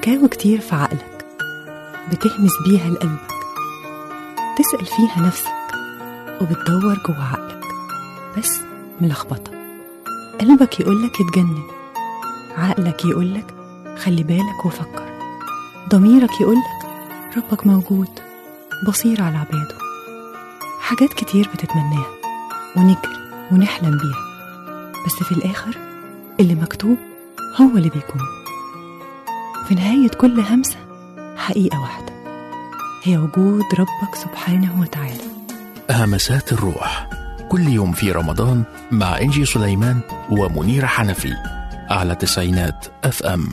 حكاوي كتير في عقلك بتهمس بيها لقلبك تسأل فيها نفسك وبتدور جوه عقلك بس ملخبطة قلبك يقولك اتجنن عقلك يقولك خلي بالك وفكر ضميرك يقولك ربك موجود بصير على عباده حاجات كتير بتتمناها ونجري ونحلم بيها بس في الآخر اللي مكتوب هو اللي بيكون في نهاية كل همسة حقيقة واحدة هي وجود ربك سبحانه وتعالى همسات الروح كل يوم في رمضان مع إنجي سليمان ومنير حنفي على تسعينات اف ام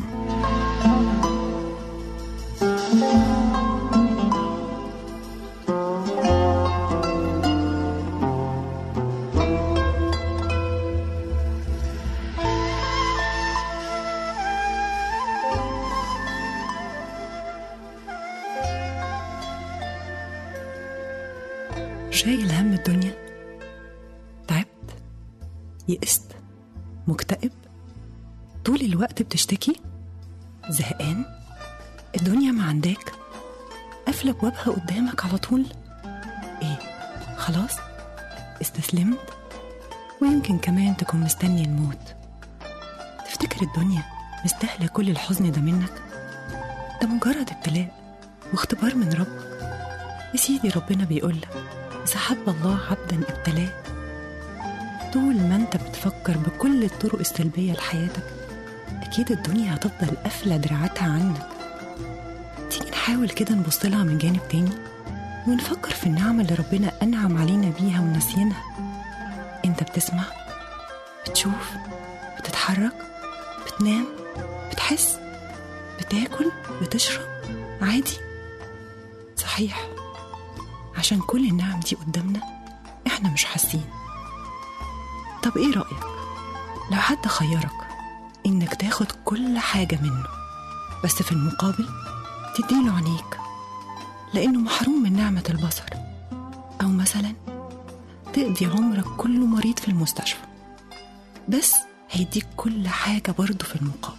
شايل هم الدنيا تعبت يئست مكتئب طول الوقت بتشتكي زهقان الدنيا ما عندك قافلة بوابها قدامك على طول ايه خلاص استسلمت ويمكن كمان تكون مستني الموت تفتكر الدنيا مستاهلة كل الحزن ده منك ده مجرد ابتلاء واختبار من ربك يا سيدي ربنا بيقولك إذا حب الله عبدا ابتلاه طول ما انت بتفكر بكل الطرق السلبية لحياتك أكيد الدنيا هتفضل قافلة دراعاتها عنك تيجي نحاول كده نبص لها من جانب تاني ونفكر في النعمة اللي ربنا أنعم علينا بيها وناسيينها انت بتسمع بتشوف بتتحرك بتنام بتحس بتاكل بتشرب عادي صحيح عشان كل النعم دي قدامنا احنا مش حاسين طب ايه رأيك لو حد خيرك انك تاخد كل حاجة منه بس في المقابل تديله عينيك لانه محروم من نعمة البصر او مثلا تقضي عمرك كله مريض في المستشفى بس هيديك كل حاجة برضه في المقابل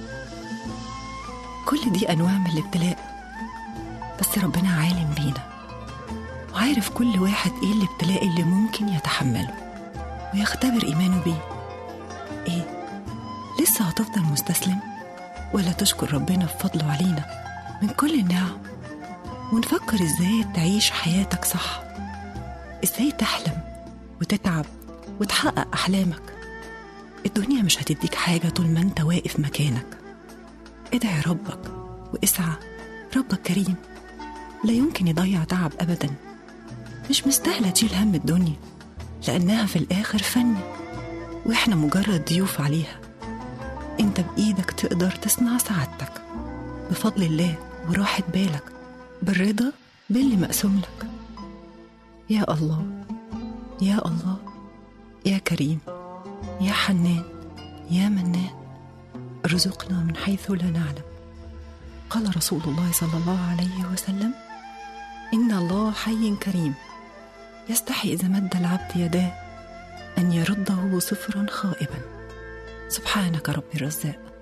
كل دي أنواع من الابتلاء بس ربنا عالم بينا وعارف كل واحد ايه الابتلاء اللي ممكن يتحمله ويختبر ايمانه بيه ايه لسه هتفضل مستسلم ولا تشكر ربنا بفضله علينا من كل النعم ونفكر ازاي تعيش حياتك صح ازاي تحلم وتتعب وتحقق احلامك الدنيا مش هتديك حاجه طول ما انت واقف مكانك ادعي ربك واسعى ربك كريم لا يمكن يضيع تعب ابدا مش مستاهله تشيل هم الدنيا لانها في الاخر فن واحنا مجرد ضيوف عليها انت بايدك تقدر تصنع سعادتك بفضل الله وراحة بالك بالرضا باللي مقسوم لك يا الله يا الله يا كريم يا حنان يا منان ارزقنا من حيث لا نعلم قال رسول الله صلى الله عليه وسلم ان الله حي كريم يستحي اذا مد العبد يداه ان يرده صفرا خائبا سبحانك ربي الرزاق